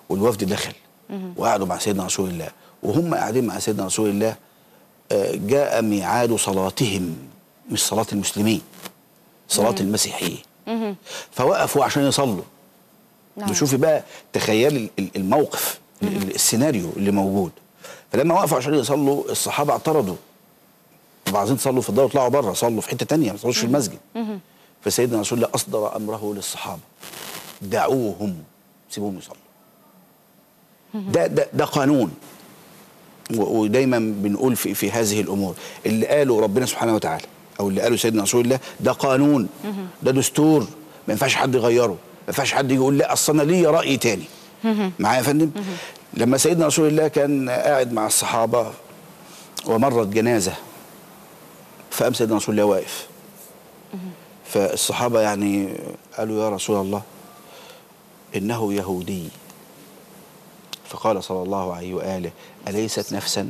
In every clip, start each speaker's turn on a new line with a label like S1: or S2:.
S1: والوفد دخل وقعدوا مع سيدنا رسول الله وهم قاعدين مع سيدنا رسول الله آه، جاء ميعاد صلاتهم مش صلاة المسلمين صلاة المسيحيين فوقفوا عشان يصلوا
S2: نعم.
S1: وشوفي بقى تخيلي ال- ال- الموقف ال- السيناريو اللي موجود فلما وقفوا عشان يصلوا الصحابة اعترضوا طب عايزين تصلوا في الدار اطلعوا بره صلوا في حتة تانية ما تصلوش في المسجد فسيدنا رسول الله أصدر أمره للصحابة دعوهم سيبوهم يصلوا ده ده ده قانون و- ودايما بنقول في في هذه الامور اللي قاله ربنا سبحانه وتعالى او اللي قاله سيدنا رسول الله ده قانون ده دستور ما ينفعش حد يغيره ما ينفعش حد يجي يقول لا اصل انا ليا راي تاني معايا يا فندم لما سيدنا رسول الله كان قاعد مع الصحابه ومرت جنازه فقام سيدنا رسول الله واقف فالصحابه يعني قالوا يا رسول الله انه يهودي فقال صلى الله عليه واله اليست نفسا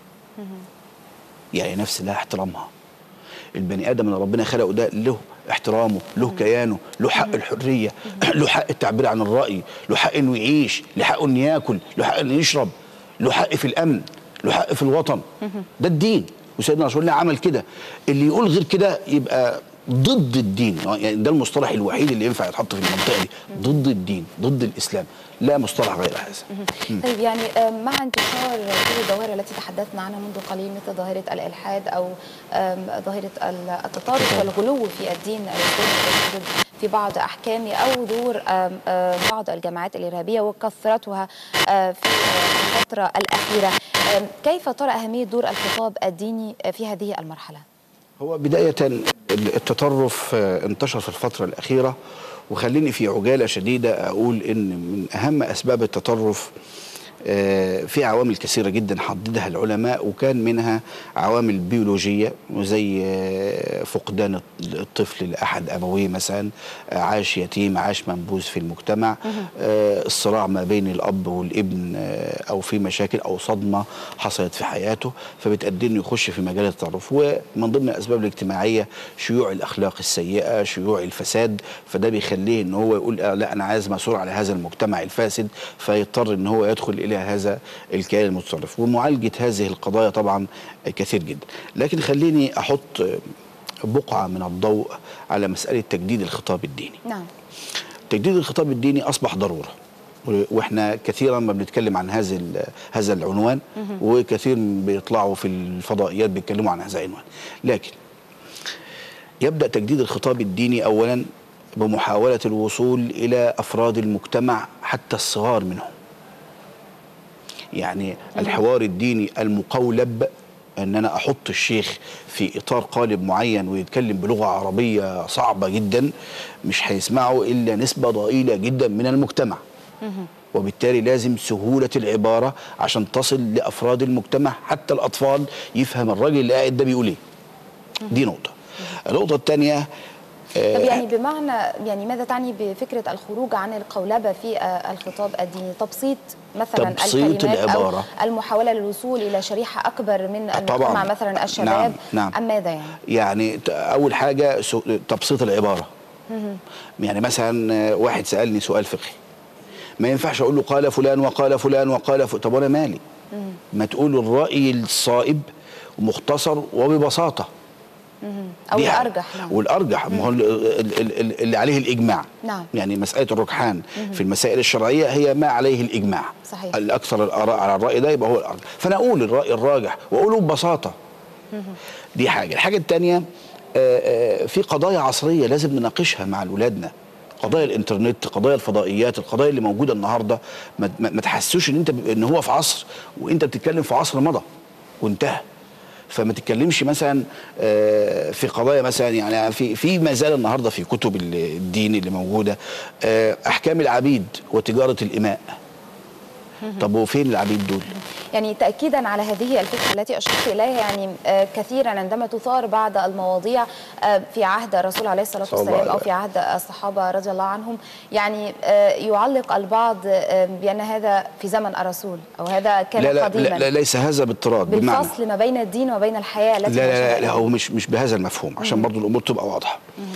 S1: يعني نفس لها احترامها البني ادم اللي ربنا خلقه ده له احترامه له كيانه له حق الحريه له حق التعبير عن الراي له حق انه يعيش له حق انه ياكل له حق انه يشرب له حق في الامن له حق في الوطن ده الدين وسيدنا رسول الله عمل كده اللي يقول غير كده يبقى ضد الدين يعني ده المصطلح الوحيد اللي ينفع يتحط في المنطقه دي ضد الدين ضد الاسلام لا مصطلح غير هذا
S2: طيب يعني آم، مع انتشار كل الظواهر التي تحدثنا عنها منذ قليل مثل ظاهرة الإلحاد أو آم، ظاهرة ال- التطرف والغلو في الدين الإسلامي الموجود في بعض أحكامه أو ظهور آم، آم، بعض الجماعات الإرهابية وكثرتها آه، في آه، الفترة الأخيرة آم، كيف ترى أهمية دور الخطاب الديني آه، في هذه المرحلة؟
S1: هو بداية التطرف آه، انتشر في الفترة الأخيرة وخليني في عجالة شديدة أقول إن من أهم أسباب التطرف آه، في عوامل كثيرة جدا حددها العلماء وكان منها عوامل بيولوجية زي آه، فقدان الطفل لأحد أبويه مثلا آه، عاش يتيم عاش منبوذ في المجتمع آه، الصراع ما بين الأب والابن آه، أو في مشاكل أو صدمة حصلت في حياته فبتأدي إنه يخش في مجال التطرف ومن ضمن الأسباب الاجتماعية شيوع الأخلاق السيئة شيوع الفساد فده بيخليه إن هو يقول آه لا أنا عايز مسؤول على هذا المجتمع الفاسد فيضطر إن هو يدخل إلى هذا الكيان المتطرف ومعالجة هذه القضايا طبعا كثير جدا لكن خليني أحط بقعة من الضوء على مسألة تجديد الخطاب الديني
S2: نعم
S1: تجديد الخطاب الديني اصبح ضروره و- واحنا كثيرا ما بنتكلم عن هذا ال- هذا العنوان وكثير بيطلعوا في الفضائيات بيتكلموا عن هذا العنوان لكن يبدا تجديد الخطاب الديني اولا بمحاوله الوصول الى افراد المجتمع حتى الصغار منهم يعني الحوار الديني المقولب ان انا احط الشيخ في اطار قالب معين ويتكلم بلغه عربيه صعبه جدا مش هيسمعه الا نسبه ضئيله جدا من المجتمع وبالتالي لازم سهوله العباره عشان تصل لافراد المجتمع حتى الاطفال يفهم الراجل اللي قاعد ده بيقول ايه دي نقطه النقطه الثانيه
S2: طب يعني بمعنى يعني ماذا تعني بفكرة الخروج عن القولبة في آه، الخطاب الديني تبسيط مثلا
S1: تبسيط
S2: الكلمات
S1: العبارة.
S2: أو المحاولة للوصول إلى شريحة أكبر من
S1: طبعاً.
S2: المجتمع مثلا الشباب
S1: نعم، نعم.
S2: أم ماذا يعني؟
S1: يعني ت- اول حاجه سو- تبسيط العباره يعني مثلا آه، واحد سالني سؤال فقهي ما ينفعش اقول له قال فلان وقال فلان وقال ف... طب وانا مالي ما تقول الراي الصائب ومختصر وببساطه
S2: أو
S1: دي حاجة.
S2: الأرجح نعم
S1: والارجح ما هو ال- ال- ال- ال- اللي عليه الاجماع
S2: نعم.
S1: يعني مساله الرجحان في المسائل الشرعيه هي ما عليه الاجماع
S2: صحيح.
S1: الاكثر الاراء على الراي ده يبقى هو الارجح فانا اقول الراي الراجح واقوله ببساطه دي حاجه الحاجه الثانيه في قضايا عصريه لازم نناقشها مع اولادنا قضايا الانترنت قضايا الفضائيات القضايا اللي موجوده النهارده ما, ما, ما تحسوش ان انت ب- ان هو في عصر وانت بتتكلم في عصر مضى وانتهى فما تتكلمش مثلا آه، في قضايا مثلا يعني في في ما زال النهارده في كتب ال- الدين اللي موجوده آه، احكام العبيد وتجاره الاماء طب وفين العبيد دول؟
S2: يعني تأكيدا على هذه الفكرة التي أشرت إليها يعني آه، كثيرا عندما تثار بعض المواضيع آه، في عهد الرسول عليه الصلاة
S1: صلى الله
S2: والسلام أو
S1: عليه
S2: في عهد الصحابة رضي الله عنهم يعني آه، يعلق البعض آه، بأن هذا في زمن الرسول أو هذا كان
S1: لا لا,
S2: قديما
S1: لا, لا ليس هذا باضطراد بمعنى
S2: بالفصل ما بين الدين وبين الحياة
S1: لا
S2: التي
S1: لا, لا, لا
S2: نشأنا
S1: هو مش مش بهذا المفهوم عشان برضو الامور تبقى واضحه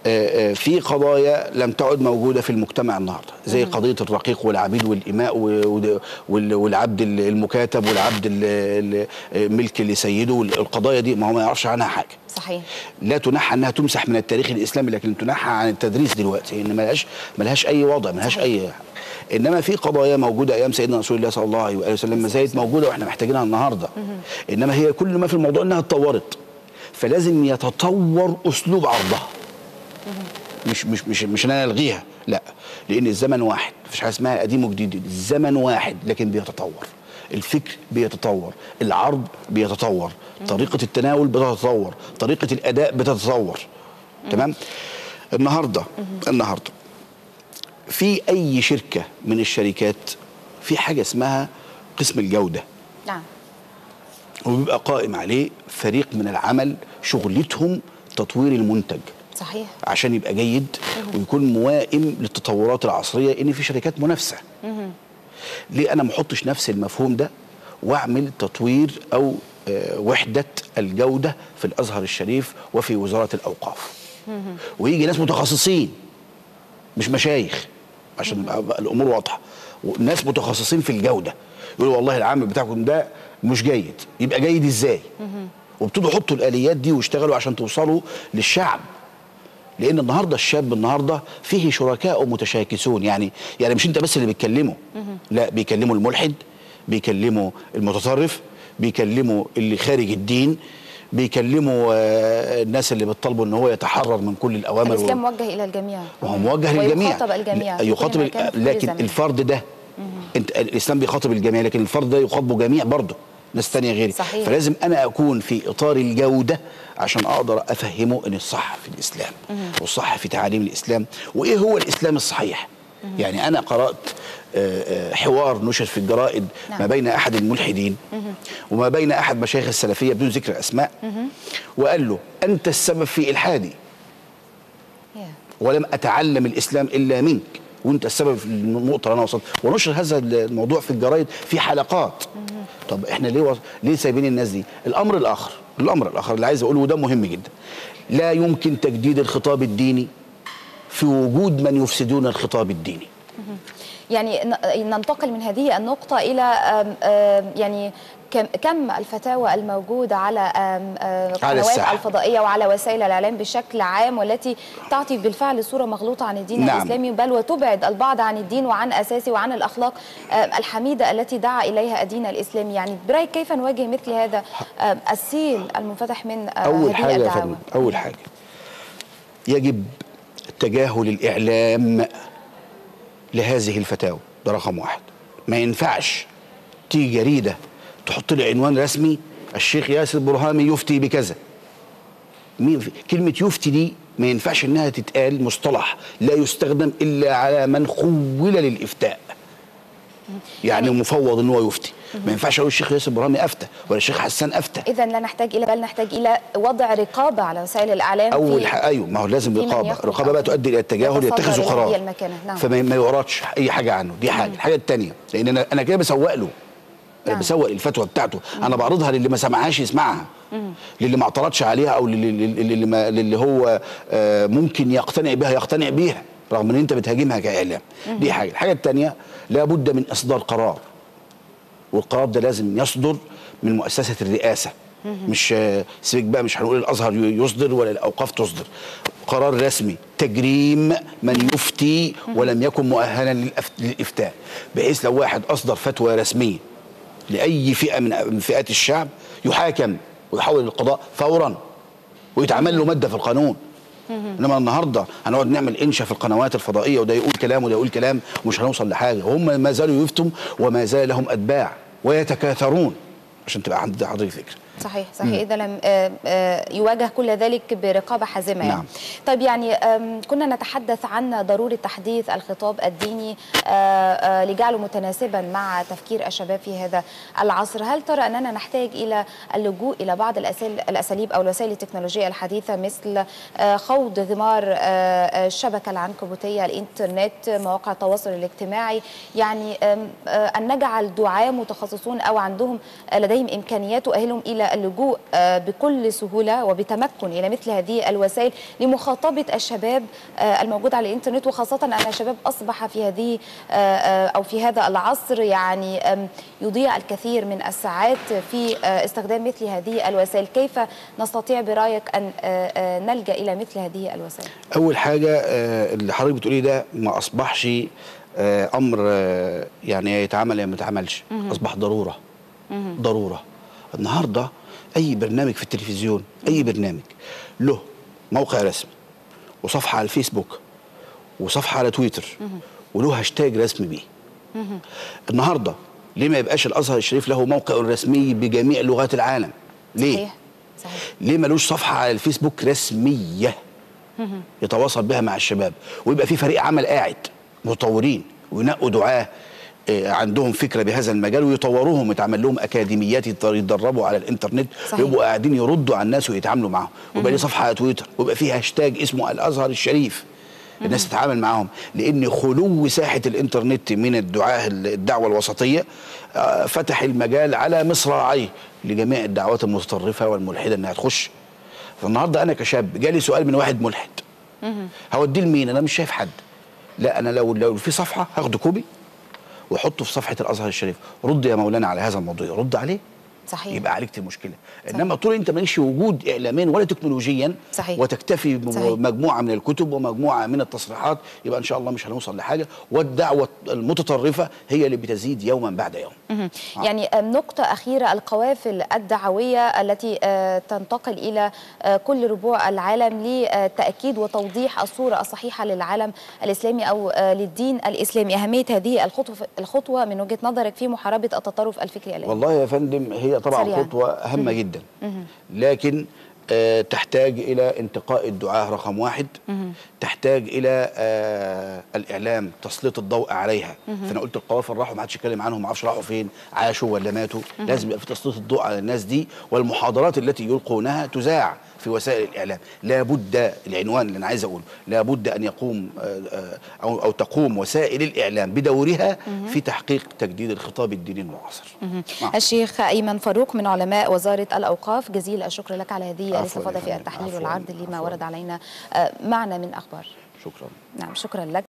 S1: آه، آه، في قضايا لم تعد موجوده في المجتمع النهارده زي قضيه الرقيق والعبيد والاماء و- و- وال- والعبد ال- المكاتب والعبد ال- ال- ملك لسيده والقضايا دي ما هو ما يعرفش عنها حاجه
S2: صحيح
S1: لا تنحى انها تمسح من التاريخ الاسلامي لكن تنحى عن التدريس دلوقتي ان ملهاش ملهاش اي وضع ملهاش اي انما في قضايا موجوده ايام سيدنا رسول الله صلى الله عليه واله وسلم ما زالت موجوده واحنا محتاجينها النهارده انما هي كل ما في الموضوع انها اتطورت فلازم يتطور اسلوب عرضها مش مش مش مش ان انا الغيها لا لان الزمن واحد مفيش حاجه اسمها قديم وجديد الزمن واحد لكن بيتطور الفكر بيتطور العرض بيتطور طريقه التناول بتتطور طريقه الاداء بتتطور تمام النهارده النهارده في اي شركه من الشركات في حاجه اسمها قسم الجوده
S2: نعم
S1: وبيبقى قائم عليه فريق من العمل شغلتهم تطوير المنتج
S2: صحيح
S1: عشان يبقى جيد ويكون موائم للتطورات العصريه ان في شركات منافسه ليه انا ما احطش نفس المفهوم ده واعمل تطوير او آه، وحده الجوده في الازهر الشريف وفي وزاره الاوقاف ويجي ناس متخصصين مش مشايخ عشان يبقى بقى الامور واضحه وناس متخصصين في الجوده يقولوا والله العامل بتاعكم ده مش جيد يبقى جيد ازاي وابتدوا يحطوا الاليات دي واشتغلوا عشان توصلوا للشعب لان النهارده الشاب النهارده فيه شركاء متشاكسون يعني يعني مش انت بس اللي بتكلمه لا بيكلموا الملحد بيكلموا المتطرف بيكلموا اللي خارج الدين بيكلموا آه، الناس اللي بتطالبوا ان هو يتحرر من كل الاوامر
S2: الاسلام موجه الى الجميع
S1: وهو موجه للجميع
S2: ويخاطب الجميع
S1: لا،
S2: في
S1: يخاطب
S2: كل
S1: ال-
S2: مكان في كل
S1: لكن
S2: زمان.
S1: الفرد ده انت الاسلام بيخاطب الجميع لكن الفرد ده يخاطبه جميع برضه ناس تانية غيري
S2: صحيح.
S1: فلازم انا اكون في اطار الجوده عشان اقدر افهمه ان الصح في الاسلام والصح في تعاليم الاسلام وايه هو الاسلام الصحيح يعني انا قرات آه، آه، حوار نشر في الجرائد
S2: نعم.
S1: ما بين احد الملحدين وما بين احد مشايخ السلفيه بدون ذكر اسماء وقال له انت السبب في الحادي
S2: يا.
S1: ولم اتعلم الاسلام الا منك وانت السبب في النقطه اللي انا وصلت ونشر هذا الموضوع في الجرايد في حلقات طب احنا ليه وص... ليه سايبين الناس دي الامر الاخر الامر الاخر اللي عايز اقوله وده مهم جدا لا يمكن تجديد الخطاب الديني في وجود من يفسدون الخطاب الديني
S2: يعني ن- ننتقل من هذه النقطة إلى آم، آم، يعني كم كم الفتاوى الموجودة على آم، آم،
S1: على
S2: القنوات
S1: الساحة.
S2: الفضائية وعلى وسائل الإعلام بشكل عام والتي تعطي بالفعل صورة مغلوطة عن الدين
S1: نعم.
S2: الإسلامي بل وتبعد البعض عن الدين وعن أساسه وعن الأخلاق آم، الحميدة التي دعا إليها الدين الإسلامي يعني برأيك كيف نواجه مثل هذا آم، السيل المنفتح من آه،
S1: اول
S2: هذه
S1: حاجه يا
S2: الدعاوى
S1: فندم اول حاجه يجب تجاهل الاعلام لهذه الفتاوى ده رقم واحد ما ينفعش تيجي جريده تحط لي عنوان رسمي الشيخ ياسر برهامي يفتي بكذا مين في كلمه يفتي دي ما ينفعش انها تتقال مصطلح لا يستخدم الا على من خول للافتاء يعني مفوض ان هو يفتي ما ينفعش اقول الشيخ ياسر برهامي افتى ولا الشيخ حسان افتى
S2: إذا لا نحتاج إلى بل نحتاج إلى وضع رقابة على وسائل الإعلام
S1: اول
S2: في-
S1: حاجه ايوه ما هو لازم
S2: في من
S1: رقابه
S2: يخرج
S1: الرقابه بقى
S2: أو
S1: تؤدي الى التجاهل
S2: يتصدر
S1: يتخذوا
S2: إلى
S1: قرار
S2: هذه المكانة، نعم.
S1: فما ما يعرضش اي حاجه عنه دي حاجه الحاجه الثانيه لان انا انا كده بسوق له انا
S2: نعم.
S1: بسوق الفتوى بتاعته انا بعرضها للي ما سمعهاش يسمعها للي ما اعترضش عليها او للي, للي, للي, ما للي هو آه، ممكن يقتنع بها يقتنع بيها رغم ان انت بتهاجمها كاعلام دي حاجه الحاجه الثانيه لابد من اصدار قرار والقرار ده لازم يصدر من مؤسسه الرئاسه مش آه، سيبك بقى مش هنقول الازهر ي- يصدر ولا الاوقاف تصدر قرار رسمي تجريم من يفتي ولم يكن مؤهلا للأف- للافتاء بحيث لو واحد اصدر فتوى رسميه لاي فئه من من فئات الشعب يحاكم ويحول للقضاء فورا ويتعمل له ماده في القانون انما النهارده هنقعد نعمل انشا في القنوات الفضائيه وده يقول كلام وده يقول كلام ومش هنوصل لحاجه هم ما زالوا يفتوا وما زال لهم اتباع ويتكاثرون عشان تبقى عند حضرتك فكره
S2: صحيح صحيح اذا لم آه، آه، يواجه كل ذلك برقابه حازمه يعني.
S1: نعم.
S2: طيب يعني آم، كنا نتحدث عن ضروره تحديث الخطاب الديني آه، آه، لجعله متناسبا مع تفكير الشباب في هذا العصر هل ترى اننا نحتاج الى اللجوء الى بعض الأسال- الاساليب او الوسائل التكنولوجيه الحديثه مثل آه، خوض غمار آه، آه، الشبكه العنكبوتيه الانترنت مواقع التواصل الاجتماعي يعني آم، آه، ان نجعل دعاة متخصصون او عندهم آه، لديهم امكانيات تؤهلهم الى الى اللجوء آه، بكل سهوله وبتمكن الى مثل هذه الوسائل لمخاطبه الشباب آه، الموجود على الانترنت وخاصه ان الشباب اصبح في هذه آه، آه، او في هذا العصر يعني آم، يضيع الكثير من الساعات في آه، استخدام مثل هذه الوسائل كيف نستطيع برايك ان آه، آه، نلجا الى مثل هذه الوسائل
S1: اول حاجه آه، اللي حضرتك بتقوليه ده ما اصبحش آه، امر آه، يعني يا يتعمل يا ما يتعملش اصبح ضروره ضروره النهارده اي برنامج في التلفزيون اي برنامج له موقع رسمي وصفحه على الفيسبوك وصفحه على تويتر وله هاشتاج رسمي بيه النهارده ليه ما يبقاش الازهر الشريف له موقع رسمي بجميع لغات العالم ليه
S2: صحيح صحيح
S1: ليه ملوش صفحه على الفيسبوك رسميه يتواصل بها مع الشباب ويبقى في فريق عمل قاعد مطورين وينقوا دعاه آه، عندهم فكره بهذا المجال ويطوروهم يتعمل لهم اكاديميات يتدر- يتدربوا على الانترنت
S2: صحيح.
S1: ويبقوا قاعدين يردوا على الناس ويتعاملوا معاهم ويبقى ليه صفحه على تويتر ويبقى فيه هاشتاج اسمه الازهر الشريف الناس تتعامل معاهم لان خلو ساحه الانترنت من الدعاه الدعوه الوسطيه آه، فتح المجال على مصراعيه لجميع الدعوات المتطرفه والملحده انها تخش فالنهارده انا كشاب جالي سؤال من واحد ملحد هوديه لمين انا مش شايف حد لا انا لو لو في صفحه هاخده كوبي واحطه في صفحه الازهر الشريف رد يا مولانا على هذا الموضوع رد عليه
S2: صحيح
S1: يبقى عالجت المشكله انما طول انت مالكش وجود اعلاميا ولا تكنولوجيا
S2: صحيح.
S1: وتكتفي
S2: صحيح.
S1: بمجموعه من الكتب ومجموعه من التصريحات يبقى ان شاء الله مش هنوصل لحاجه والدعوه المتطرفه هي اللي بتزيد يوما بعد يوم
S2: مهم. يعني آم، نقطة أخيرة القوافل الدعوية التي آه، تنتقل إلى آه، كل ربوع العالم لتأكيد وتوضيح الصورة الصحيحة للعالم الإسلامي أو آه، للدين الإسلامي أهمية هذه الخطوة الخطوة من وجهة نظرك في محاربة التطرف الفكري الآن
S1: والله يا فندم هي طبعا
S2: سريعاً.
S1: خطوه هامه جدا لكن آه تحتاج الى انتقاء الدعاه رقم واحد تحتاج الى آه الاعلام تسليط الضوء عليها فانا قلت القوافل راحوا ما حدش يتكلم عنهم ما اعرفش راحوا فين عاشوا ولا ماتوا لازم يبقى في تسليط الضوء على الناس دي والمحاضرات التي يلقونها تذاع في وسائل الاعلام لابد العنوان اللي انا عايز اقوله لابد ان يقوم آه، آه، او او تقوم وسائل الاعلام بدورها في تحقيق تجديد الخطاب الديني المعاصر نعم.
S2: الشيخ أيمن فاروق من علماء وزارة الأوقاف جزيل الشكر لك على هذه
S1: عفواً
S2: الاستفاضة
S1: يا
S2: في
S1: فندم.
S2: التحليل
S1: عفواً.
S2: والعرض لما
S1: عفواً.
S2: ورد علينا آه، معنا من أخبار
S1: شكرا
S2: نعم شكرا لك